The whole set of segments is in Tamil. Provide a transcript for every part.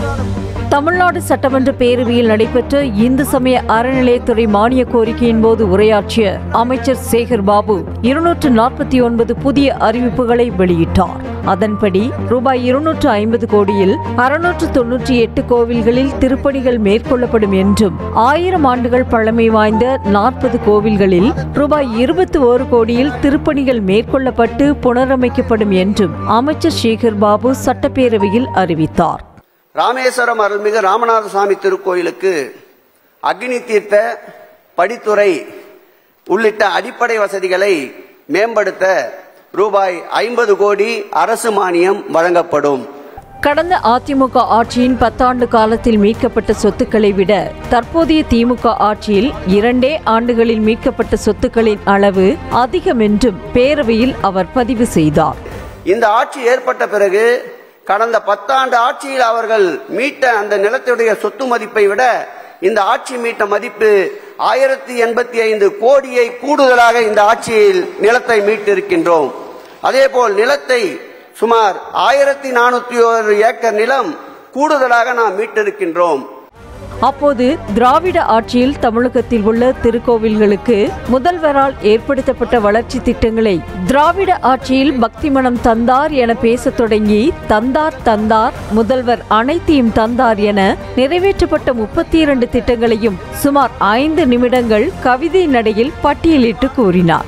தமிழ்நாடு சட்டமன்ற பேரவையில் நடைபெற்ற இந்து சமய அறநிலையத்துறை மானிய கோரிக்கையின் போது உரையாற்றிய அமைச்சர் சேகர் பாபு இருநூற்று நாற்பத்தி ஒன்பது புதிய அறிவிப்புகளை வெளியிட்டார் அதன்படி ரூபாய் இருநூற்று ஐம்பது கோடியில் அறுநூற்று தொன்னூற்றி எட்டு கோவில்களில் திருப்பணிகள் மேற்கொள்ளப்படும் என்றும் ஆயிரம் ஆண்டுகள் பழமை வாய்ந்த நாற்பது கோவில்களில் ரூபாய் இருபத்தி ஓரு கோடியில் திருப்பணிகள் மேற்கொள்ளப்பட்டு புனரமைக்கப்படும் என்றும் அமைச்சர் சேகர் பாபு சட்டப்பேரவையில் அறிவித்தார் ராமேஸ்வரம் அருள்மிகு ராமநாத சுவாமி திருக்கோயிலுக்கு அக்னி தீர்த்த படித்துறை உள்ளிட்ட அடிப்படை வசதிகளை மேம்படுத்த ரூபாய் ஐம்பது கோடி அரசு மானியம் வழங்கப்படும் கடந்த அதிமுக ஆட்சியின் பத்தாண்டு காலத்தில் மீட்கப்பட்ட சொத்துக்களை விட தற்போதைய திமுக ஆட்சியில் இரண்டே ஆண்டுகளில் மீட்கப்பட்ட சொத்துக்களின் அளவு அதிகம் என்றும் பேரவையில் அவர் பதிவு செய்தார் இந்த ஆட்சி ஏற்பட்ட பிறகு கடந்த பத்தாண்டு ஆட்சியில் அவர்கள் மீட்ட அந்த நிலத்துடைய சொத்து மதிப்பை விட இந்த ஆட்சி மீட்ட மதிப்பு ஆயிரத்தி எண்பத்தி ஐந்து கோடியை கூடுதலாக இந்த ஆட்சியில் நிலத்தை மீட்டிருக்கின்றோம் அதேபோல் நிலத்தை சுமார் ஆயிரத்தி நானூத்தி ஒரு ஏக்கர் நிலம் கூடுதலாக நாம் மீட்டிருக்கின்றோம் அப்போது திராவிட ஆட்சியில் தமிழகத்தில் உள்ள திருக்கோவில்களுக்கு முதல்வரால் ஏற்படுத்தப்பட்ட வளர்ச்சி திட்டங்களை திராவிட ஆட்சியில் பக்தி மனம் தந்தார் என பேசத் தொடங்கி தந்தார் தந்தார் முதல்வர் அனைத்தையும் தந்தார் என நிறைவேற்றப்பட்ட முப்பத்தி இரண்டு திட்டங்களையும் சுமார் ஐந்து நிமிடங்கள் கவிதை நடையில் பட்டியலிட்டு கூறினார்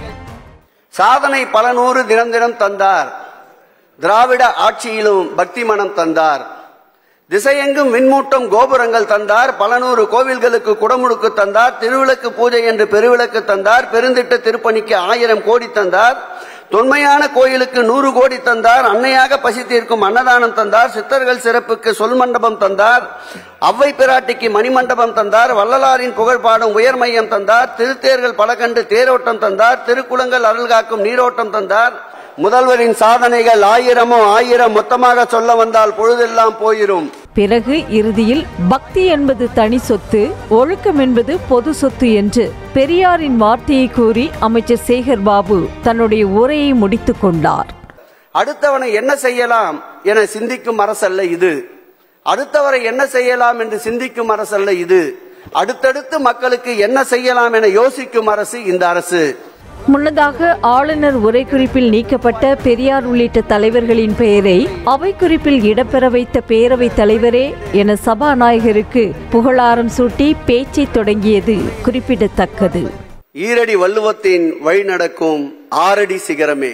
சாதனை பல நூறு தினம் தினம் தந்தார் திராவிட ஆட்சியிலும் பக்தி மனம் தந்தார் திசையெங்கும் விண்மூட்டம் கோபுரங்கள் தந்தார் பல நூறு கோவில்களுக்கு குடமுழுக்கு தந்தார் திருவிளக்கு பூஜை என்று பெருவிளக்கு தந்தார் பெருந்திட்ட திருப்பணிக்கு ஆயிரம் கோடி தந்தார் தொன்மையான கோயிலுக்கு நூறு கோடி தந்தார் அன்னையாக பசி தீர்க்கும் அன்னதானம் தந்தார் சித்தர்கள் சிறப்புக்கு சொல் மண்டபம் தந்தார் அவ்வை பிராட்டிக்கு மணிமண்டபம் தந்தார் வள்ளலாரின் புகழ் பாடும் உயர் மையம் தந்தார் திருத்தேர்கள் பல கண்டு தேரோட்டம் தந்தார் திருக்குளங்கள் அருள் காக்கும் நீரோட்டம் தந்தார் முதல்வரின் சாதனைகள் ஆயிரமோ ஆயிரம் மொத்தமாக சொல்ல வந்தால் பொழுதெல்லாம் போயிரும் பிறகு இறுதியில் பக்தி என்பது தனி சொத்து ஒழுக்கம் என்பது பொது சொத்து என்று பெரியாரின் வார்த்தையை கூறி அமைச்சர் சேகர் பாபு தன்னுடைய உரையை முடித்துக் கொண்டார் அடுத்தவனை என்ன செய்யலாம் என சிந்திக்கும் அரசல்ல இது அடுத்தவரை என்ன செய்யலாம் என்று சிந்திக்கும் அரசல்ல இது அடுத்தடுத்து மக்களுக்கு என்ன செய்யலாம் என யோசிக்கும் அரசு இந்த அரசு முன்னதாக ஆளுநர் உரை குறிப்பில் நீக்கப்பட்ட பெரியார் உள்ளிட்ட தலைவர்களின் பெயரை அவை குறிப்பில் இடம்பெற வைத்த பேரவைத் தலைவரே என சபாநாயகருக்கு புகழாரம் சூட்டி பேச்சை தொடங்கியது குறிப்பிடத்தக்கது ஈரடி வள்ளுவத்தின் வழிநடக்கும் ஆரடி சிகரமே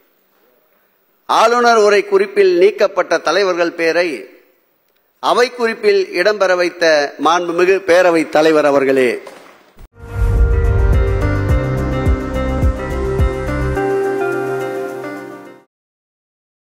ஆளுநர் உரை குறிப்பில் நீக்கப்பட்ட தலைவர்கள் பெயரை அவை குறிப்பில் இடம்பெற வைத்த மாண்புமிகு பேரவைத் தலைவர் அவர்களே